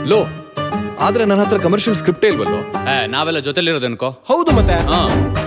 Low ಆದ್ರೆ ನನ್ನ ಹತ್ರ ಕಮರ್ಷಿಯಲ್ ಸ್ಕ್ರಿಪ್ಟೇ ಇಲ್ವಲ್ಲೋ ಏ ನಾವೆಲ್ಲ ಜೊತೆಲಿರೋದು ಅನ್ಕೋ ಹೌದು ಮತ್ತೆ ಹಾ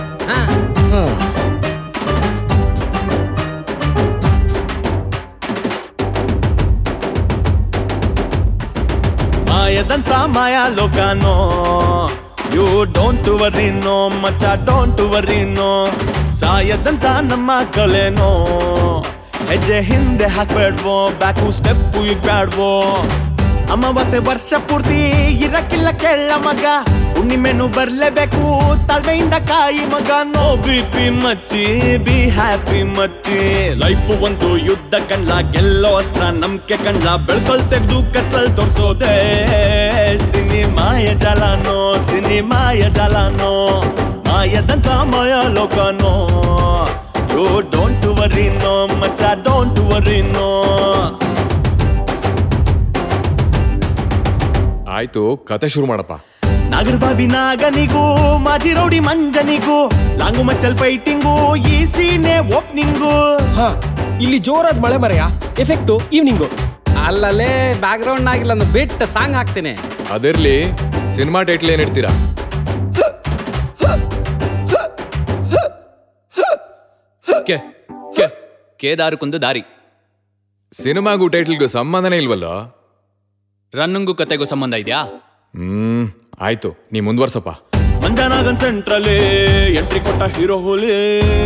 ಮಾಯದಂತ ಮಾಯಾ ಲೋಕನೋ ಯು ಡೋಂಟ್ ವರಿ ನೋ ಮಚ್ಚ ಡೋಂಟ್ ವರಿ ನೋ ಸಾಯದಂತ ನಮ್ಮ ಕಲೆನೋ ಹೆಜ್ಜೆ ಹಿಂದೆ ಹಾಕ್ಬೇಡ್ವೋ ಬ್ಯಾಕು ಸ್ಟೆಪ್ಪು ಇಗ್ಬೇಡ್ವೋ ಅಮಾವಾಸ್ಯೆ ವರ್ಷ ಪೂರ್ತಿ ಇರಕ್ಕಿಲ್ಲ ಕೆಳ್ಳ ಮಗ ಹುಣ್ಣಿಮೆನು ಬರ್ಲೇಬೇಕು ತಾಳ್ಮೆಯಿಂದ ಕಾಯಿ ಮಗ ನೋ ಬಿ ಪಿ ಮಚ್ಚಿ ಬಿ ಹ್ಯಾಪಿ ಮಚ್ಚಿ ಲೈಫ್ ಒಂದು ಯುದ್ಧ ಕಣ್ಲ ಗೆಲ್ಲೋ ಅಸ್ತ್ರ ನಂಬಿಕೆ ಕಣ್ಲ ಬೆಳ್ಕೊಲ್ ತೆಗ್ದು ಕತ್ತಲ್ ತೋರ್ಸೋದೆ ಸಿನಿಮಾಯ ಜಾಲನೋ ಸಿನಿಮಾಯ ಜಾಲನೋ ಮಾಯದಂತ ಮಾಯ ಲೋಕನೋ ಯು ಡೋಂಟ್ ವರಿ ನೋ ಮಚ್ಚ ಡೋಂಟ್ ವರಿ ನೋ ಆಯ್ತು ಕತೆ ಶುರು ಮಾಡಪ್ಪ ನಾಗರಬಾಬಿ ನಾಗನಿಗೂ ಮಾಜಿ ರೌಡಿ ಮಂಜನಿಗೂ ಲಾಂಗು ಮಚ್ಚಲ್ ಫೈಟಿಂಗು ಈ ಸೀನೆ ಓಪನಿಂಗು ಹಾ ಇಲ್ಲಿ ಜೋರಾದ ಮಳೆ ಮರೆಯ ಎಫೆಕ್ಟು ಈವ್ನಿಂಗು ಅಲ್ಲಲ್ಲೇ ಬ್ಯಾಕ್ ಗ್ರೌಂಡ್ ಆಗಿಲ್ಲ ಒಂದು ಬಿಟ್ ಸಾಂಗ್ ಹಾಕ್ತೀನಿ ಅದಿರ್ಲಿ ಸಿನಿಮಾ ಟೈಟ್ಲ್ ಏನ್ ಇಡ್ತೀರಾ ಕೆ ಕೆ ಕೇದಾರಕ್ಕೊಂದು ದಾರಿ ಸಿನಿಮಾಗೂ ಟೈಟ್ಲ್ಗೂ ಸಂಬಂಧನೇ ಇಲ್ವಲ್ಲೋ ರನ್ನಿಂಗು ಕತೆಗೂ ಸಂಬಂಧ ಇದೆಯಾ ಹ್ಮ್ ಆಯ್ತು ನೀ ಮುಂದ್ವರ್ಸಪ್ಪ ಮಂಜನಾಗನ್ ಸೆಂಟ್ರಲ್ಲೇ ಎಂಟ್ರಿ ಕೊಟ್ಟ ಹೀರೋ ಹೋಲಿ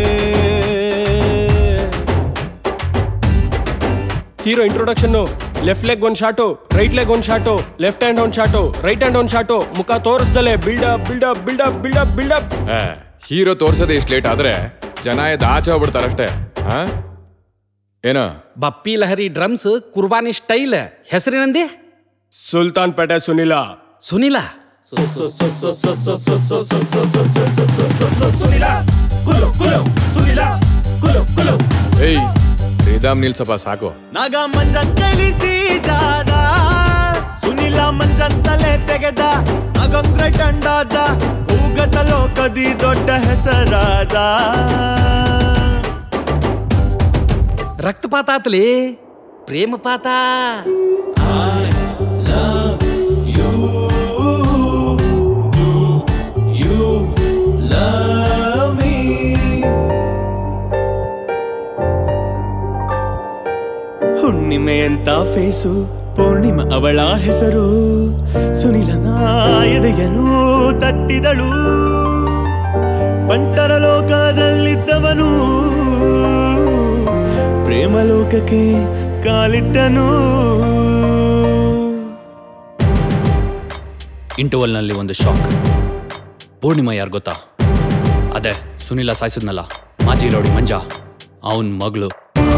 ಹೀರೋ ಇಂಟ್ರೊಡಕ್ಷನ್ ಲೆಫ್ಟ್ ಲೆಗ್ ಒಂದ್ ಶಾಟು ರೈಟ್ ಲೆಗ್ ಒಂದ್ ಶಾಟು ಲೆಫ್ಟ್ ಹ್ಯಾಂಡ್ ಒಂದ್ ಶಾಟು ರೈಟ್ ಹ್ಯಾಂಡ್ ಒಂದ್ ಶಾಟು ಮುಖ ತೋರಿಸ್ದಲೆ build up build up build up build up build up hero ತೋರ್ಸೋದೇ ಇಷ್ಟು ಲೇಟ್ ಆದ್ರೆ ಜನ ಎದ್ದು ಆಚೆ ಹೋಗ್ಬಿಡ್ತಾರಷ್ಟೇ ಹಾ ಏನೋ ಬಪ್ಪಿ ಲಹರಿ ಡ್ರಮ್ಸ್ ಕುರ್ಬಾನಿ ಸ್ಟೈಲ್ ಹೆಸರಿನಂದಿ ಸುಲ್ತಾನ್ ಪೇಟೆ ಸುನಿಲ ಸುನಿಲ ಏಯ್ ಶ್ರೀರಾಮ್ ನಿಲ್ಸಪ್ಪ ಸಾಕು ನಾಗ ಮಂಜನ್ ಕಲಿಸಿ ಜಾದ ಸುನಿಲ ಮಂಜನ್ ತಲೆ ತೆಗೆದ ನಾಗಂಗ್ರೆ ಕಂಡಾದ ಭೂಗತ ಲೋಕದಿ ದೊಡ್ಡ ಹೆಸರಾದ ರಕ್ತಪಾತ ಆತ್ಲಿ ಪ್ರೇಮಪಾತ ಹುಣ್ಣಿಮೆ ಅಂತ ಫೇಸು ಪೂರ್ಣಿಮ ಅವಳ ಹೆಸರು ಸುನಿಲನ ಎದೆಯನು ತಟ್ಟಿದಳು ಪಂಟರ ಲೋಕದಲ್ಲಿದ್ದವನು ಪ್ರೇಮ ಲೋಕಕ್ಕೆ ಕಾಲಿಟ್ಟನು ಇಂಟರ್ವಲ್ನಲ್ಲಿ ಒಂದು ಶಾಕ್ ಪೂರ್ಣಿಮಾ ಯಾರು ಗೊತ್ತಾ ಅದೇ ಸುನಿಲ ಸಾಯಿಸಿದ್ನಲ್ಲ ಮಾಜಿ ರೌಡಿ ಮಂಜ ಅವನ್ ಮಗಳು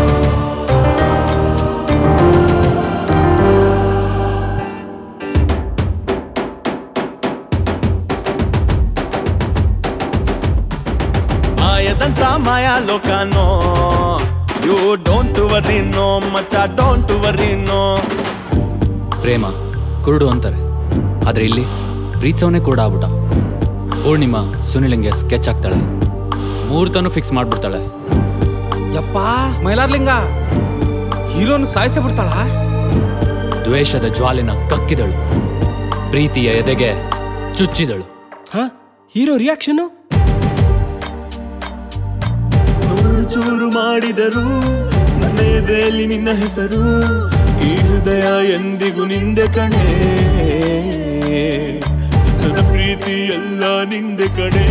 ಮಾಯದಂತ ಮಾಯಾ ಲೋಕನೋ ಯು ಡೋಂಟ್ ವರಿ ನೋ ಮಚ್ಚ ಡೋಂಟ್ ವರಿ ನೋ ಪ್ರೇಮ ಕುರುಡು ಅಂತಾರೆ ಆದ್ರೆ ಇಲ್ಲಿ ಪ್ರೀತಿಸವನೇ ಕೂಡ ಆಗ್ಬಿಟ್ಟ ಪೂರ್ಣಿಮಾ ಸುನಿಲಂಗೆ ಸ್ಕೆಚ್ ಹಾಕ್ತಾಳೆ ಮುಹೂರ್ತನೂ ಫಿಕ್ಸ್ ಮಾಡ್ಬಿಡ್ತಾಳೆ ಯಪ್ಪ ಮೈಲಾರ್ಲಿಂಗ ಹೀರೋನ್ ಸಾಯಿಸೇ ಬಿಡ್ತಾಳ ದ್ವೇಷದ ಜ್ವಾಲಿನ ಕಕ್ಕಿದಳು ಪ್ರೀತಿಯ ಎದೆಗೆ ಚುಚ್ಚಿದಳು ಹಾ ಹೀರೋ ರಿಯಾಕ್ಷನ್ ಚೂರು ಮಾಡಿದರು ನನ್ನ ಎದೆಯಲ್ಲಿ ನಿನ್ನ ಹೆಸರು ಈ ಹೃದಯ ಎಂದಿಗೂ ನಿಂದೆ ಕಣೆ ನನ್ನ ಪ್ರೀತಿ ಎಲ್ಲ ನಿಂದೆ ಕಣೆ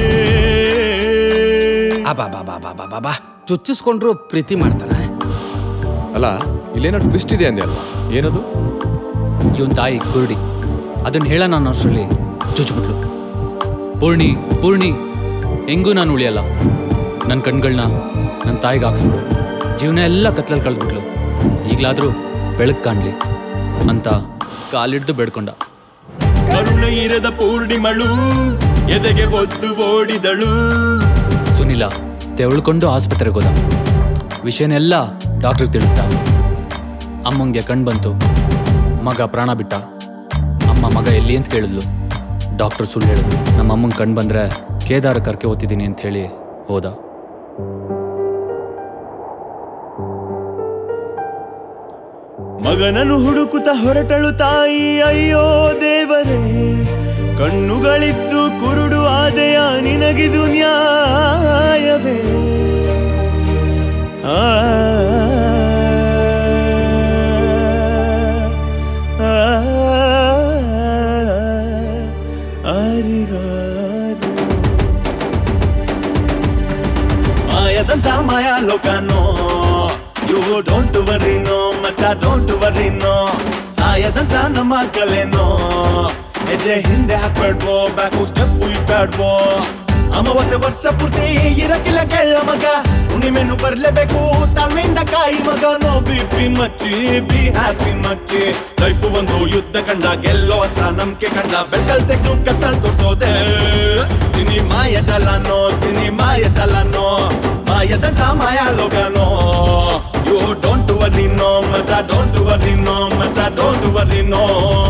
ಅಬಾ ಬಾ ಬಾ ಬಾ ಬಾ ಬಾ ಬಾ ಚುಚ್ಚಿಸ್ಕೊಂಡ್ರು ಪ್ರೀತಿ ಮಾಡ್ತಾನೆ ಅಲ್ಲ ಇಲ್ಲೇನೋ ಟ್ವಿಸ್ಟ್ ಇದೆ ಅಂದೆ ಅಲ್ವಾ ಏನದು ಇವನ್ ತಾಯಿ ಕುರುಡಿ ಅದನ್ನ ಹೇಳೋಣ ಅನ್ನೋ ಅಷ್ಟರಲ್ಲಿ ಚುಚ್ಬಿಟ್ಲು ಪೂರ್ಣಿ ಪೂರ್ಣಿ ಹೆಂಗೂ ನಾನು ಉಳಿಯಲ್ಲ ನನ್ನ ಕಣ್ಗಳನ್ನ ನನ್ನ ತಾಯಿಗೆ ಹಾಕ್ಸ್ಬಿಡು ಜೀವನ ಎಲ್ಲ ಕತ್ಲಲ್ಲಿ ಕಳೆದ್ಬಿಟ್ಲು ಈಗಲಾದರೂ ಬೆಳಕು ಕಾಣಲಿ ಅಂತ ಕಾಲಿಡ್ದು ಬೇಡ್ಕೊಂಡ ಕರುಣೆ ಇರದ ಪೂರ್ಣಿಮಳು ಎದೆಗೆ ಒದ್ದು ಓಡಿದಳು ಸುನಿಲ ತೆವಳ್ಕೊಂಡು ಆಸ್ಪತ್ರೆಗೆ ಹೋದ ವಿಷಯನೆಲ್ಲ ಡಾಕ್ಟ್ರಿಗೆ ತಿಳಿಸ್ದ ಅಮ್ಮಂಗೆ ಕಣ್ ಬಂತು ಮಗ ಪ್ರಾಣ ಬಿಟ್ಟ ಅಮ್ಮ ಮಗ ಎಲ್ಲಿ ಅಂತ ಕೇಳಿದ್ಲು ಡಾಕ್ಟರ್ ಸುಳ್ಳು ಹೇಳಿದ್ರು ನಮ್ಮ ಅಮ್ಮಂಗೆ ಕಣ್ ಬಂದ್ರೆ ಕೇದಾರ ಕರ್ಕೆ ಓದ್ತಿದ್ದೀನಿ ಅಂತ ಹೇಳಿ ಹೋದ ಮಗನನ್ನು ಹುಡುಕುತ್ತ ಹೊರಟಳು ತಾಯಿ ಅಯ್ಯೋ ದೇವರೇ ಕಣ್ಣುಗಳಿದ್ದು ಕುರುಡು ಆದೆಯ ನಿನಗಿದು ನ್ಯಾಯವೇ ಆ ಆ, ಆರಿರಾರು. ಮಾಯದಂತ ಮಾಯಾ ಲೋಕನೋ ಯು ಡೋಂಟ್ ವರಿ ನೋ ಮಚ್ಚ ಡೋಂಟ್ ವರಿ ನೋ ಸಾಯದಂತ ನಮ್ಮ ಕಲೆನೋ ಹೆಜ್ಜೆ ಹಿಂದೆ ಹಾಕ್ಬೇಡ್ವೋ ಬ್ಯಾಕು ಸ್ಟೆಪ್ ಇಟ್ಬೇಡ್ವೋ ಅಮಾವಾಸ್ಯೆ ವರ್ಷ ಪೂರ್ತಿ ಇರಕ್ಕಿಲ್ಲ ಕೆಳ್ಳ ಮಗ ಹುಣ್ಣಿಮೆನು ಬರ್ಲೇಬೇಕು ತಾಳ್ಮೆಯಿಂದ ಕಾಯಿ ಮಗ ನೋ ಬಿ ಪಿ ಮಚ್ಚಿ ಬಿ ಹ್ಯಾಪಿ ಮಚ್ಚಿ ಲೈಫ್ ಒಂದು ಯುದ್ಧ ಕಂಡ ಗೆಲ್ಲೋ ಅಸ್ತ್ರ ನಂಬಿಕೆ ಕಂಡ ಬೆಟ್ಟಲ್ ತೆಗ್ದು ಕತ್ತಲ್ ತೋರ್ಸೋದೆ ಸಿನಿಮಾಯ ಚಲನೋ ಸಿನಿಮಾಯ ಚಲನೋ ಮಾಯದಂತ ಮಾಯಾ ಲೋಕನೋ ಯು ಡೋಂಟ್ ವರಿ ನೋ ಮಚ ಡೋಂಟ್ ವರಿ ನೋ ಮಚ ಡೋಂಟ್ ವರಿ ನೋ